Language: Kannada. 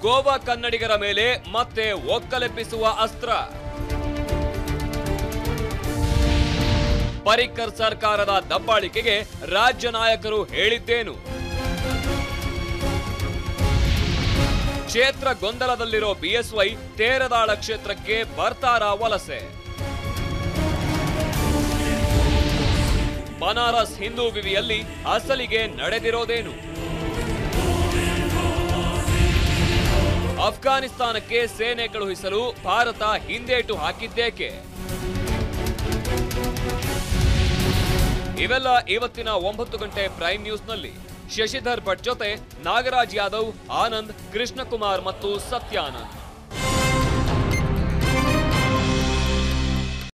ಗೋವಾ ಕನ್ನಡಿಗರ ಮೇಲೆ ಮತ್ತೆ ಒಕ್ಕಲೆಬ್ಬಿಸುವ ಅಸ್ತ್ರ ಪರಿಕ್ಕರ್ ಸರ್ಕಾರದ ದಬ್ಬಾಳಿಕೆಗೆ ರಾಜ್ಯ ನಾಯಕರು ಹೇಳಿದ್ದೇನು ಕ್ಷೇತ್ರ ಗೊಂದಲದಲ್ಲಿರೋ ಬಿಎಸ್ವೈ ತೇರದಾಳ ಕ್ಷೇತ್ರಕ್ಕೆ ಬರ್ತಾರ ವಲಸೆ ಬನಾರಸ್ ಹಿಂದೂ ವಿವಿಯಲ್ಲಿ ಅಸಲಿಗೆ ನಡೆದಿರೋದೇನು ಅಫ್ಘಾನಿಸ್ತಾನಕ್ಕೆ ಸೇನೆ ಕಳುಹಿಸಲು ಭಾರತ ಹಿಂದೇಟು ಹಾಕಿದ್ದೇಕೆ ಇವೆಲ್ಲ ಇವತ್ತಿನ ಒಂಬತ್ತು ಗಂಟೆ ಪ್ರೈಮ್ ನ್ಯೂಸ್ನಲ್ಲಿ ಶಶಿಧರ್ ಭಟ್ ಜೊತೆ ನಾಗರಾಜ್ ಯಾದವ್ ಆನಂದ್ ಕೃಷ್ಣಕುಮಾರ್ ಮತ್ತು ಸತ್ಯಾನಂದ್